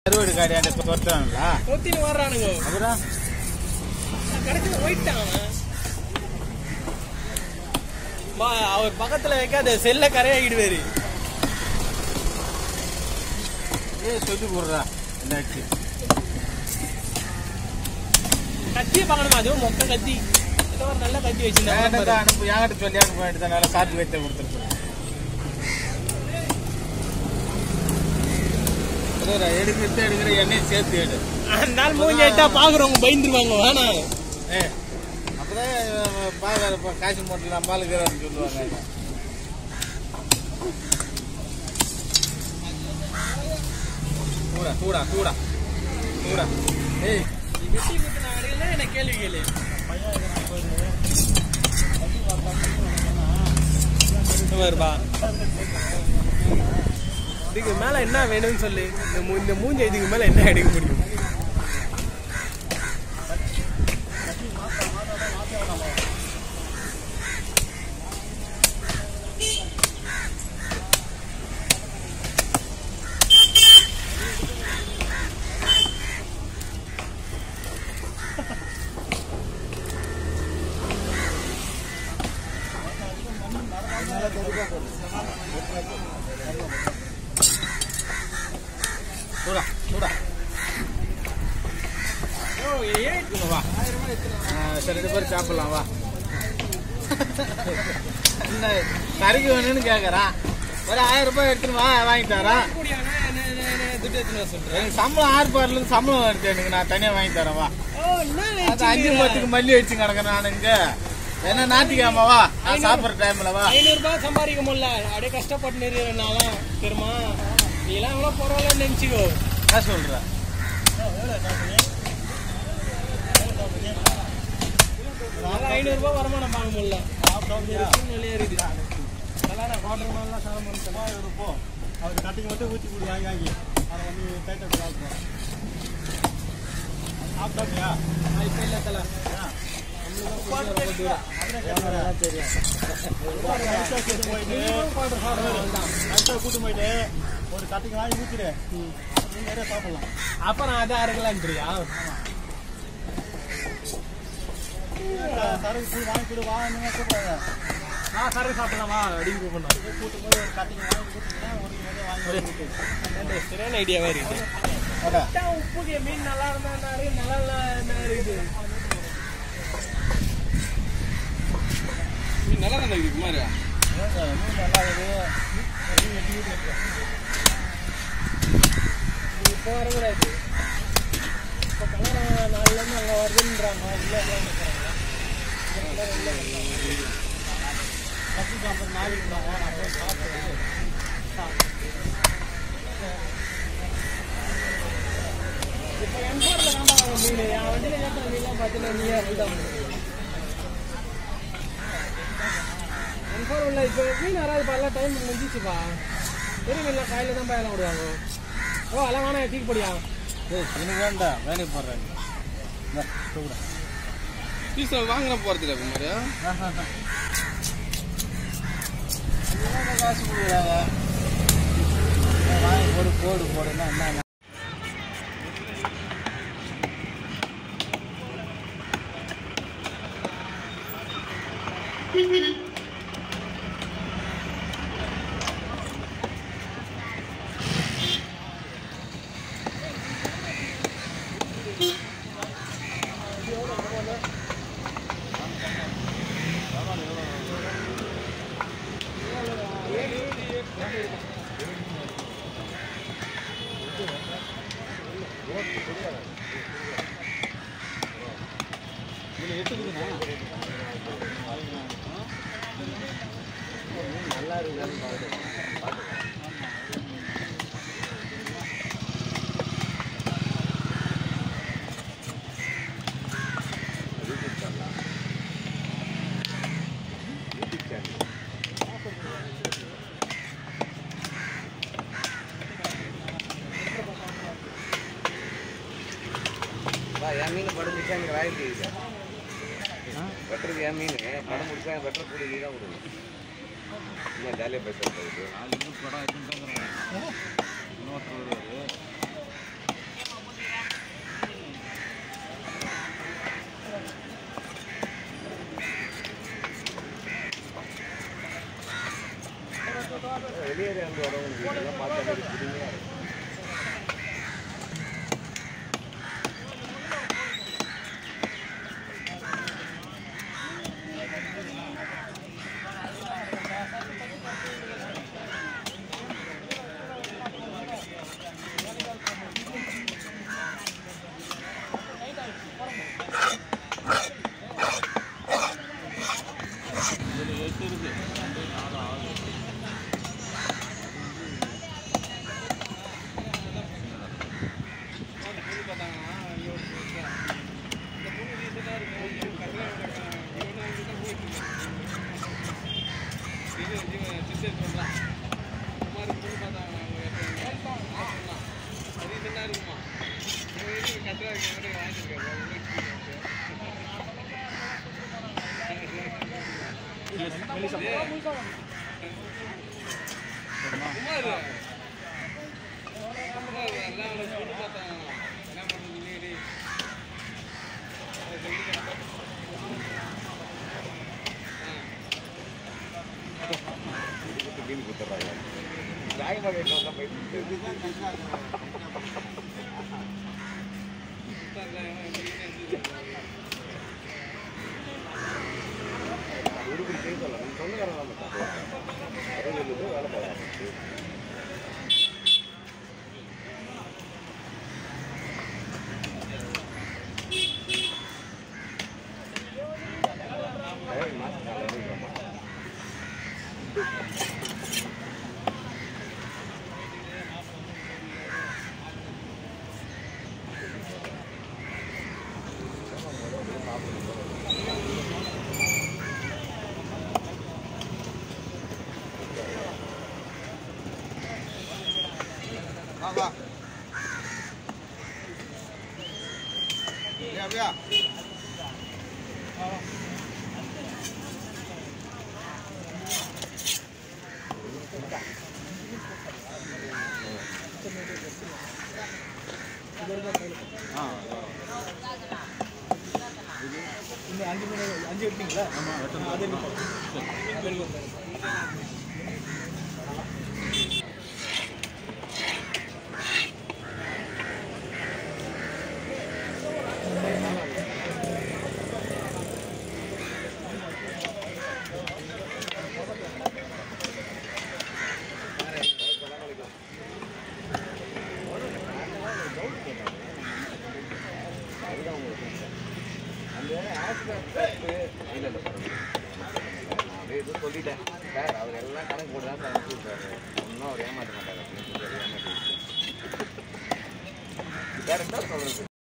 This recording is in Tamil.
அறுவடை காரியாண்ட துரத்துறாங்களா தொத்தின்னு வர்றானுங்க அப்புறம் கடைசியில் போயிட்டான் அவன். பா, அவர் பக்கத்துல வைக்காத செல்ல கரையாகிடுவாரு ஏ சொல்லி கொடுறா என்னாச்சு கத்தியை பார்க்கணுமா அதுவும் மொக்க கத்தி ஏதோ ஒரு நல்ல கத்தி என்கிட்ட வச்சிருந்தாங்க அனுப்பு என்கிட்ட சொல்லி அனுப்ப வேண்டியதுனால காப்பி வைத்த கொடுத்துருக்கேன் எடுக்கிறது எடுக்கிற எண்ணெய் சேர்த்து எடு அந்த நாள் மூஞ்சி எடுத்தா பாக்குறவங்க பயந்துருவாங்க வேணாம் ஏ அப்பதான் பாக்க காசு மூட்டில் நம்ம ஆளுக்கிறான்னு சொல்லுவாங்க சூடா சூடா சூடா சூடா ஏய் நீ வெட்டி குத்துன வரையில என்ன கேள்வி கேளு இங்க பாருப்பா இதுக்கு மேல என்ன வேணும்னு சொல்லு இந்த மூ- இந்த மூஞ்ச இதுக்கு மேல என்ன எடுக்க முடியும் சூடா சூடா ஓ, ஏன் இங்க வா ஆ, சரி ரெண்டு பேரும் சாப்பிடலாம் வா என்ன கறிக்கு வேணும்னு கேட்கறான் ஒரு ஆயிரம் ரூபாய் எடுத்துன்னு வா வாங்கி தரேன் கூடியானா என்ன- என்ன- என்ன துட்டு எடுத்துன்னு வர சொல்ற? எனக்கு சம்பளம் ஆறு பார்ல இருந்து சம்பளம் வருது எனக்கு நான் தனியா வாங்கி தரேன் வா ஓ, என்ன அது அஞ்சு நினைச்சுக்கிற? பத்துக்கு மல்லி அடிச்சு கிடக்குறேன் நான் இங்க என்ன ஞாத்திக்காம வா நான் சாப்பிடுற டைம்ல வா ஐநூறு ரூபாய் சம்பாதிக்க முடியல அப்படியே கஷ்டப்பட்டு இருக்கிறனால தெரியுமா நீ எல்லாம் கூட பரவாயில்லன்னு நினைச்சுக்கோ என்ன சொல்ற அதனால ஐநூறு ரூபாய் வருமானம் வாங்க முடியல ஒரு சூழ்நிலையா இருக்குது அதெல்லாம் நான் வாட்டர் மேலாம் சாதம் பண்ணிட்டேன் போ அவர் கட்டிங் மட்டும் ஊற்றி கொடு வாங்கி வாங்கி அதை வந்து டைட்டாக சாப்பிடுவோம் சாப்பிட்டாப்பியா நான் இப்ப இல்ல தல லைட்டாக கூட்டு போயிட்டு ஒரு கட்டிங் வாங்கி ஊற்றிடு நீங்கள் நிறைய சாப்பிடலாம் அப்ப நான் அதை அறுக்கலான்றியா சரக்கு கூடு வாங்கி கொடு வாங்க கூப்பிடுறாங்க நான் சரக்கு சாப்பிடலாமா அப்படின்னு கூப்பிடணும் கூட்டும் போது ஒரு கட்டிங் வாங்கி கொடுத்தீங்கன்னா ஒரு நிறைய வாங்கி ஊற்றிட்டு சரியான ஐடியாவா இருக்குது அடா. உப்புக்கு மீன் நல்லா இருந்தா என்ன இருக்கு, நல்லா இல்ல என்ன இருக்குது நீ நல்லா தானே இருக்கு குமார் நல்லா இருக்குது இப்போ வரக்கூடாது இப்போ கல்யாணம் நாலுல இருந்து அங்கே வருதுன்றாங்க இல்லை பத்து சாப்பிட்ற நாளைக்கு இருந்தாங்க நான் போய் சாப்பிடுவேன் இப்போ என்ஃபோர்ல தான் வாங்க மீன் என் வண்டியில் கேட்ட மீன்லாம் பார்த்தீங்கன்னா நீயே அப்படிதான் என்ஃபோர் உள்ள இப்போ மீன் வராது பல டைம் முடிஞ்சிச்சுப்பா பெரிய மீன்லாம் காலையில் தான் பயலாம் விடுவாங்க ஓ அதெல்லாம் வேணாம் தூக்கி போடியா ஏய் எனக்கு வேண்டாம் வேலைக்கு போடுறேன் சூடா பீஸ் வாங்கின போறதுல குமார் காசு கொடுக்குறாங்க வாங்கி போடு போடு போடுன்னா என்ன என் மீன் படம் முடிச்சா எனக்கு ராயல் இல்லை வெட்டுறதுக்கு என் மீன் படம் முடிச்சா வெட்டுற கூலி நீ தான் கொடுக்கணும் இன்னும் ஜாலியாக பேசுறது மீன் கொடுத்துட்றாங்க நியாயமாக கேட்கலாம் போயிட்டு உருப்படி செய்ய சொல்ல நம்ம சொந்தக்காரங்க தான் மட்டும் அறுபது பேர் வேலை பார்க்கலாம் மாசம் நாலு வா வா அப்படியா அப்படியா இன்னும் அஞ்சு மணி அஞ்சு எடுத்தீங்களா ஆமாம் அது இருக்கும் அதுதான் உங்களுக்கு அந்த ஆஸ்பெக்ட் இல்லை இல்லை சார் நான் அப்படியே எதுவும் சொல்லிட்டேன் சார் அவர் எல்லாம் கணக்கு போட்டு தான் சார் அனுப்பி விட்றாரு ஒன்றும் அவர் ஏமாற்ற மாட்டார் அப்படின்னு சொல்லி ஏமாற்றி டேரக்டாக சொல்கிறது